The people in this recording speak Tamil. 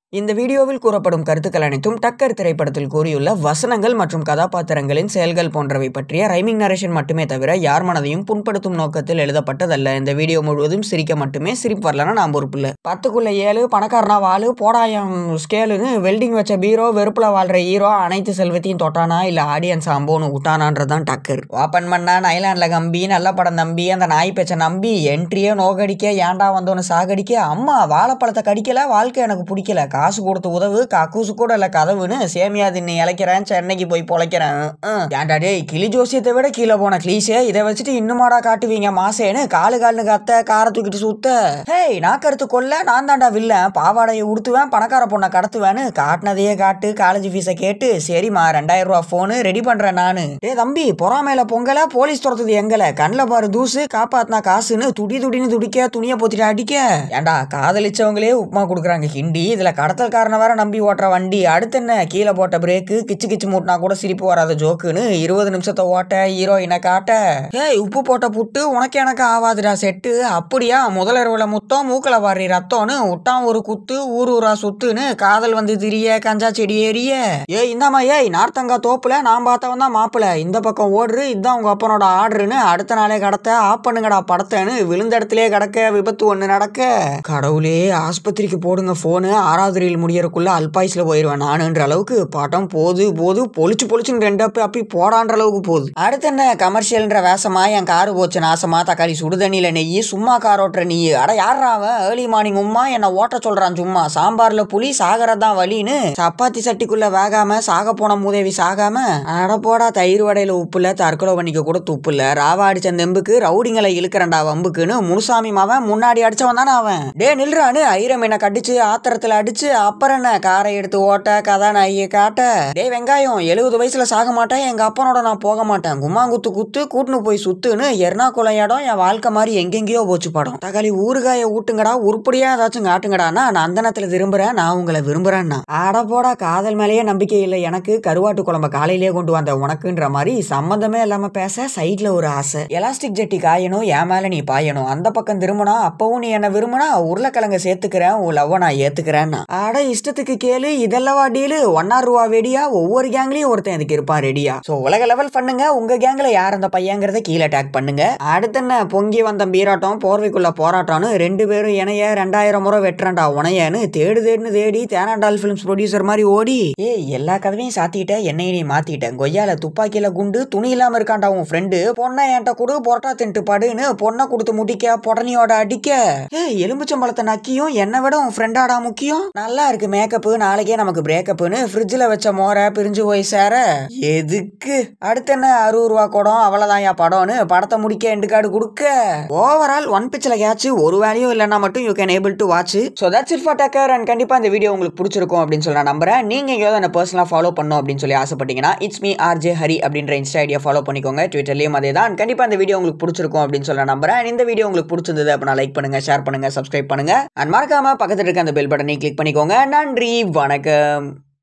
இந்த வீடியோவில் கூறப்படும் கருத்துக்கள் அனைத்தும் டக்கர் திரைப்படத்தில் கூறியுள்ள வசனங்கள் மற்றும் கதாபாத்திரங்களின் செயல்கள் போன்றவை பற்றிய ரைமிங் நரேஷன் மட்டுமே தவிர யார் மனதையும் புண்படுத்தும் நோக்கத்தில் எழுதப்பட்டதல்ல இந்த வீடியோ முழுவதும் சிரிக்க மட்டுமே சிரிப்பு வரலன்னா நான் பொறுப்பில்ல பத்துக்குள்ள ஏழு பணக்காரனா வாழு போடாயம் ஸ்கேலுன்னு வெல்டிங் வச்ச பீரோ வெறுப்புல வாழ்ற ஹீரோ அனைத்து செல்வத்தையும் தொட்டானா இல்ல ஆடியன்ஸ் அம்போன்னு விட்டானான்றதான் டக்கர் ஓப்பன் பண்ணா நைலாண்ட்ல கம்பி நல்ல படம் நம்பி அந்த நாய் பேச்ச நம்பி என்ட்ரியே நோகடிக்க ஏன்டா வந்தோன்னு சாகடிக்க அம்மா வாழைப்பழத்தை கடிக்கல வாழ்க்கை எனக்கு பிடிக்கல காசு கொடுத்து உதவு கக்கூசு கூட இல்ல கதவுன்னு சேமியா தின்னு இழைக்கிறேன் சென்னைக்கு போய் பொழைக்கிறேன் ஹம். ஏன்டா டேய் கிளி ஜோசியத்தை விட கீழே போன கிளீஷே இதை வச்சுட்டு இன்னுமாடா காட்டுவீங்க மாசேன்னு காலு கால்னு கத்த காரை தூக்கிட்டு சுத்த ஹேய் நான் கருத்து கொல்ல நான் தான்டா வில்லன் பாவாடையை உடுத்துவேன் பணக்கார பொண்ணை கடத்துவேன்னு காட்டினதையே காட்டு காலேஜ் ஃபீஸை கேட்டு சரிம்மா ரெண்டாயிரம் ரூபா ஃபோனு ரெடி பண்றேன் நானு டேய் தம்பி பொறாமையில பொங்கல போலீஸ் துரத்துது எங்கல கண்ணில் பாரு தூசு காப்பாத்தினா காசுன்னு துடி துடின்னு துடிக்க துணியை போத்திட்டு அடிக்க ஏன்டா காதலிச்சவங்களே உப்புமா கொடுக்குறாங்க ஹிண்டி இதுல கடத்தல்காரனை வேற நம்பி ஓட்டுற வண்டி அடுத்து என்ன கீழே போட்ட பிரேக்கு கிச்சு கிச்சு மூட்டினா கூட சிரிப்பு வராத ஜோக்குன்னு இருபது நிமிஷத்தை ஓட்ட ஹீரோயினை காட்ட ஏய் உப்பு போட்ட புட்டு உனக்கு எனக்கு ஆவாதுடா செட்டு அப்படியா முதல் இரவுல முத்தம் மூக்கல வாரி ரத்தம்னு விட்டான் ஒரு குத்து ஊர் ஊரா சுத்துன்னு காதல் வந்து திரிய கஞ்சா செடி ஏறிய ஏய் இந்தாம்மா ஏய் நார்த்தங்கா தோப்புல நான் பார்த்தவன் தான் மாப்பிள இந்த பக்கம் ஓடுறு இதுதான் உங்க அப்பனோட ஆர்டருன்னு அடுத்த நாளே கடத்த ஆப் பண்ணுங்கடா படத்தைன்னு விழுந்த இடத்துலயே கிடக்க விபத்து ஒண்ணு நடக்க கடவுளே ஆஸ்பத்திரிக்கு போடுங்க போனு ஆறாவது ரீல் முடியறக்குள்ள அல்பாயுஸ்ல போயிருவேன் நானுன்ற அளவுக்கு படம் போது போது பொலிச்சு பொலிச்சுன்னு ரெண்டு அப்பி அப்பி போடான்ற அளவுக்கு போகுது அடுத்து என்ன கமர்ஷியல்ன்ற வேஷமா என் காரு போச்சு நாசமா தக்காளி சுடுதண்ணியில நெய் சும்மா கார் ஓட்டுற நீ அட யாரா அவன் ஏர்லி மார்னிங் உம்மா என்ன ஓட்ட சொல்றான் சும்மா சாம்பார்ல புளி சாகரதான் வலின்னு சப்பாத்தி சட்டிக்குள்ள வேகாம சாக போன மூதேவி சாகாம அட போடா தயிர் வடையில உப்புல தற்கொலை பண்ணிக்க கூட துப்புல ராவா அடிச்ச நெம்புக்கு ரவுடிங்களை இழுக்கிறண்டா வம்புக்குன்னு முனுசாமி மாவன் முன்னாடி அடிச்சவன் தானே அவன் டே நில்றான்னு ஐரம் என்ன கடிச்சு ஆத்திரத்துல அடிச்சு அப்புறம் என்ன காரை எடுத்து ஓட்ட கதாநாயகியை காட்ட டே வெங்காயம் எழுபது வயசுல சாக மாட்டேன் எங்க அப்பனோட நான் போக மாட்டேன் கும்மாங்குத்து குத்து கூட்டுன்னு போய் சுத்துன்னு எர்ணாகுளம் இடம் என் வாழ்க்கை மாதிரி எங்கெங்கேயோ போச்சு படம் தக்காளி ஊறுகாய ஊட்டுங்கடா உருப்படியா ஏதாச்சும் காட்டுங்கடான்னா நான் அந்த நேரத்துல விரும்புறேன் நான் உங்களை விரும்புறேன்னா அட போடா காதல் மேலேயே நம்பிக்கை இல்லை எனக்கு கருவாட்டு குழம்ப காலையிலேயே கொண்டு வந்த உனக்குன்ற மாதிரி சம்மந்தமே இல்லாம பேச சைட்ல ஒரு ஆசை எலாஸ்டிக் ஜெட்டி காயணும் என் மேல நீ பாயணும் அந்த பக்கம் திரும்பினா அப்பவும் நீ என்ன விரும்பினா உருளைக்கிழங்க சேர்த்துக்கிறேன் உன் லவ்வ நான் ஏத்துக்கிறேன்னா அட இஷ்டத்துக்கு கேளு இதெல்லவா டீலு ஒன்னா ரூபா வெடியா ஒவ்வொரு கேங்லயும் ஒருத்தன் இதுக்கு இருப்பான் ரெடியா சோ உலக லெவல் பண்ணுங்க உங்க கேங்ல யார் அந்த பையங்கிறத கீழே டேக் பண்ணுங்க அடுத்து என்ன பொங்கி வந்த பீராட்டம் போர்வைக்குள்ள போராட்டம்னு ரெண்டு பேரும் இணைய ரெண்டாயிரம் முறை வெட்டுறண்டா உனையன்னு தேடு தேடுன்னு தேடி தேனாண்டால் ஃபிலிம்ஸ் ப்ரொடியூசர் மாதிரி ஓடி ஏய் எல்லா கதவையும் சாத்திட்ட என்னையும் நீ மாத்திட்ட கொய்யால துப்பாக்கியில குண்டு துணி இல்லாம இருக்கான்டா உன் ஃப்ரெண்டு பொண்ணை என்கிட்ட கொடு பொரட்டா தின்ட்டு பாடுன்னு பொண்ணை கொடுத்து முடிக்க பொடனியோட அடிக்க ஏய் எலும்புச்சம்பழத்தை நக்கியும் என்னை விட உன் ஃப்ரெண்டாடா முக்கியம் நல்லா இருக்கு மேக்கப்பு நாளைக்கே நமக்கு பிரேக்கப்னு ஃப்ரிட்ஜில் வச்ச மோரை பிரிஞ்சு போய் சேர எதுக்கு அடுத்து என்ன அறுபது ரூபா குடம் அவ்வளோதான் யா படம்னு படத்தை முடிக்க எண்டு கார்டு கொடுக்க ஓவரால் ஒன் பிச்சில் கேட்ச் ஒரு வேலையும் இல்லைன்னா மட்டும் you can able to watch so that's it for Takkar and கண்டிப்பாக இந்த வீடியோ உங்களுக்கு பிடிச்சிருக்கும் அப்படின்னு சொல்லி நான் நம்புறேன் நீங்கள் எங்கேயாவது என்ன பர்சனலாக ஃபாலோ பண்ணணும் அப்படின்னு சொல்லி ஆசைப்பட்டீங்கன்னா இட்ஸ் மீ ஆர்ஜே ஹரி அப்படின்ற இன்ஸ்டா ஐடியா ஃபாலோ பண்ணிக்கோங்க ட்விட்டர்லேயும் அதே தான் கண்டிப்பாக இந்த வீடியோ உங்களுக்கு பிடிச்சிருக்கும் அப்படின்னு சொல்லி நான் நம்புறேன் And இந்த வீடியோ உங்களுக்கு பிடிச்சிருந்தது அப்படின்னா லைக் பண்ணுங்க ஷேர் பண்ணுங்க சப்ஸ்கிரைப் பண்ணுங்க அண்ட் மறக்காம பக்கத்தில் இருக்க அந்த பெல் பட்டனை கிளிக் பண்ணிக்கோங்க நன்றி வணக்கம்